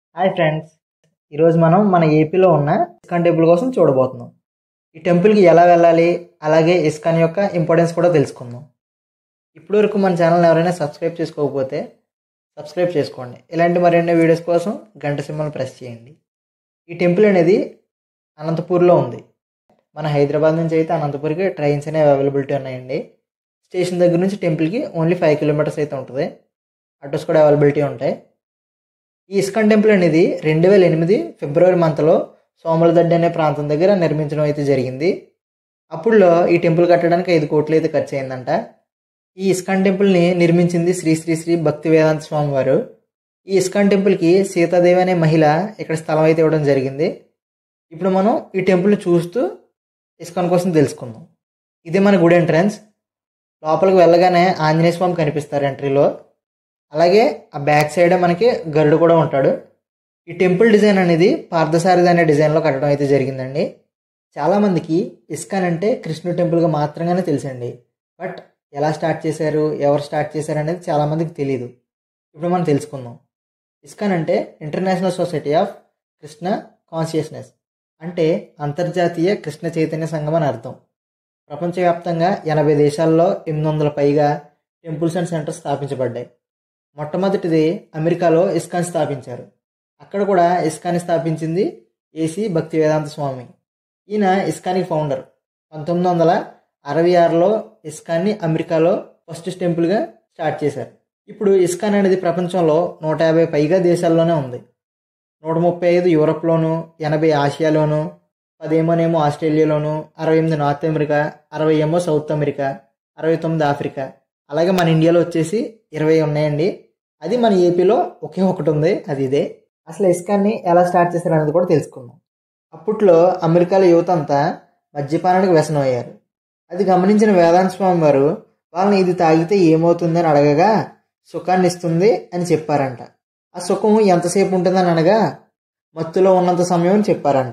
hi friends ఈరోజు మనం మన ఏపీలో ఉన్న ఇస్కాన్ టెంపుల్ కోసం చూడబోతున్నాం ఈ టెంపుల్కి ఎలా వెళ్ళాలి అలాగే ఇస్కాన్ యొక్క ఇంపార్టెన్స్ కూడా తెలుసుకుందాం ఇప్పటివరకు మన ఛానల్ ఎవరైనా సబ్స్క్రైబ్ చేసుకోకపోతే సబ్స్క్రైబ్ చేసుకోండి ఇలాంటి మరెన్నో వీడియోస్ కోసం గంట సింబల్ ప్రెస్ చేయండి ఈ టెంపుల్ అనేది అనంతపూర్లో ఉంది మన హైదరాబాద్ నుంచి అయితే అనంతపూర్కి ట్రైన్స్ అనేవి అవైలబిలిటీ ఉన్నాయండి స్టేషన్ దగ్గర నుంచి టెంపుల్కి ఓన్లీ ఫైవ్ కిలోమీటర్స్ అయితే ఉంటుంది ఆటోస్ కూడా అవైలబిలిటీ ఉంటాయి ఈ ఇస్కాన్ టెంపుల్ అనేది రెండు వేల ఎనిమిది ఫిబ్రవరి మంత్లో సోమలదడ్డి అనే ప్రాంతం దగ్గర నిర్మించడం అయితే జరిగింది అప్పుడులో ఈ టెంపుల్ కట్టడానికి ఐదు కోట్లు అయితే ఖర్చు అయిందంట ఈ ఇస్కాన్ టెంపుల్ని నిర్మించింది శ్రీ శ్రీ శ్రీ భక్తి వేదాంత స్వామి వారు ఈ ఇస్కాన్ టెంపుల్కి సీతాదేవి అనే మహిళ ఇక్కడ స్థలం అయితే ఇవ్వడం జరిగింది ఇప్పుడు మనం ఈ టెంపుల్ని చూస్తూ ఇస్కాన్ కోసం తెలుసుకుందాం ఇది మన గుడి ఎంట్రన్స్ లోపలికి వెళ్ళగానే ఆంజనేయ స్వామి కనిపిస్తారు ఎంట్రీలో అలాగే ఆ బ్యాక్ సైడ్ మనకి గరుడు కూడా ఉంటాడు ఈ టెంపుల్ డిజైన్ అనేది పార్థసారథి అనే డిజైన్లో కట్టడం అయితే జరిగిందండి చాలామందికి ఇస్కాన్ అంటే కృష్ణుడు టెంపుల్గా మాత్రంగానే తెలుసండి బట్ ఎలా స్టార్ట్ చేశారు ఎవరు స్టార్ట్ చేశారు అనేది చాలామందికి తెలియదు ఇప్పుడు మనం తెలుసుకుందాం ఇస్కాన్ అంటే international society of Krishna consciousness అంటే అంతర్జాతీయ కృష్ణ చైతన్య సంఘం అని అర్థం ప్రపంచవ్యాప్తంగా ఎనభై దేశాల్లో ఎనిమిది వందల పైగా టెంపుల్స్ అండ్ సెంటర్స్ స్థాపించబడ్డాయి మొట్టమొదటిది అమెరికాలో ఇస్కాన్ స్థాపించారు అక్కడ కూడా ఇస్కాన్ స్థాపించింది ఏసీ భక్తి వేదాంత స్వామి ఈయన ఇస్కాన్కి ఫౌండర్ పంతొమ్మిది వందల అరవై ఆరులో ఇస్కాన్ని అమెరికాలో ఫస్ట్ టెంపుల్గా స్టార్ట్ చేశారు ఇప్పుడు ఇస్కాన్ అనేది ప్రపంచంలో నూట యాభై పైగా దేశాల్లోనే ఉంది నూట ముప్పై ఐదు యూరప్లోను ఎనభై ఆసియాలోను పదేమోనేమో ఆస్ట్రేలియాలోను అరవై ఎనిమిది నార్త్ అమెరికా అరవై ఏమో సౌత్ అమెరికా అరవై తొమ్మిది ఆఫ్రికా అలాగే మన ఇండియాలో వచ్చేసి ఇరవై ఉన్నాయండి అది మన ఏపీలో ఒకే ఒకటి ఉంది అది ఇదే అసలు ఇస్కాన్ని ఎలా స్టార్ట్ చేశారు అనేది కూడా తెలుసుకుందాం అప్పట్లో అమెరికాలో యువత అంతా మద్యపానానికి వ్యసనం అయ్యారు అది గమనించిన వేదాంత స్వామి వారు వాళ్ళని ఇది తాగితే ఏమవుతుందని అడగగా సుఖాన్ని ఇస్తుంది అని చెప్పారంట ఆ సుఖం ఎంతసేపు ఉంటుందని అనగా మత్తులో ఉన్నంత సమయం అని చెప్పారంట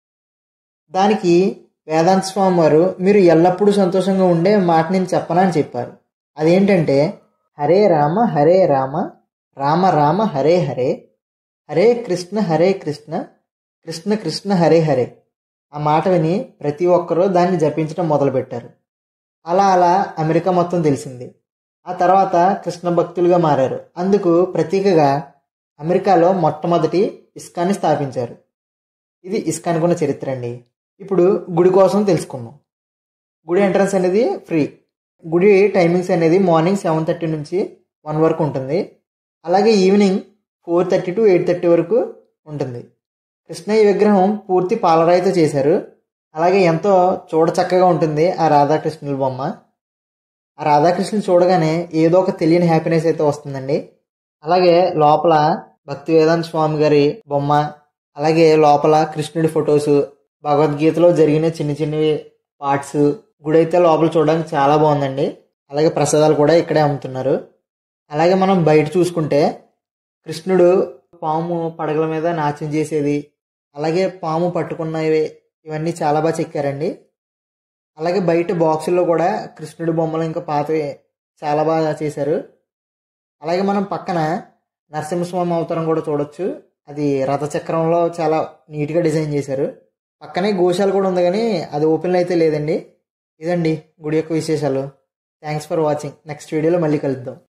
దానికి వేదాంత స్వామి వారు మీరు ఎల్లప్పుడూ సంతోషంగా ఉండే మాట నేను చెప్పనా అని చెప్పారు అదేంటంటే హరే రామ హరే రామ రామ రామ హరే హరే హరే కృష్ణ హరే కృష్ణ కృష్ణ కృష్ణ హరే హరే ఆ మాట విని ప్రతి ఒక్కరూ దాన్ని జపించడం మొదలుపెట్టారు అలా అలా అమెరికా మొత్తం తెలిసింది ఆ తర్వాత కృష్ణ భక్తులుగా మారారు అందుకు ప్రతీకగా అమెరికాలో మొట్టమొదటి ఇస్కాన్ని స్థాపించారు ఇది ఇస్కాన్ ఉన్న చరిత్ర అండి ఇప్పుడు గుడి కోసం తెలుసుకుందాం గుడి ఎంట్రన్స్ అనేది ఫ్రీ గుడి టైమింగ్స్ అనేది మార్నింగ్ సెవెన్ థర్టీ నుంచి వన్ వరకు ఉంటుంది అలాగే evening four thirty to eight thirty వరకు ఉంటుంది కృష్ణయ్య విగ్రహం పూర్తి పాలరాయితో చేశారు అలాగే ఎంతో చూడ చక్కగా ఉంటుంది ఆ రాధాకృష్ణుల బొమ్మ ఆ రాధాకృష్ణుని చూడగానే ఏదో ఒక తెలియని హ్యాపీనెస్ అయితే వస్తుందండి అలాగే లోపల భక్తి వేదాంత స్వామి గారి బొమ్మ అలాగే లోపల కృష్ణుడి ఫొటోస్ భగవద్గీతలో జరిగిన చిన్న చిన్నవి పార్ట్స్ గుడి అయితే లోపల చూడడానికి చాలా బాగుందండి అలాగే ప్రసాదాలు కూడా ఇక్కడే అమ్ముతున్నారు అలాగే మనం బయట చూసుకుంటే కృష్ణుడు పాము పడగల మీద నాట్యం చేసేది అలాగే పాము పట్టుకున్నవి ఇవన్నీ చాలా బాగా చెక్కారండి అలాగే బయట బాక్సుల్లో కూడా కృష్ణుడి బొమ్మలు ఇంకా పాతవి చాలా బాగా చేశారు అలాగే మనం పక్కన నరసింహస్వామి అవతారం కూడా చూడొచ్చు అది రథచక్రంలో చాలా నీట్గా డిజైన్ చేశారు పక్కనే గోశాల కూడా ఉంది కానీ అది ఓపెన్ అయితే లేదండి ఇదండి గుడి యొక్క విశేషాలు థ్యాంక్స్ ఫర్ వాచింగ్ నెక్స్ట్ వీడియోలో మళ్ళీ కలుద్దాం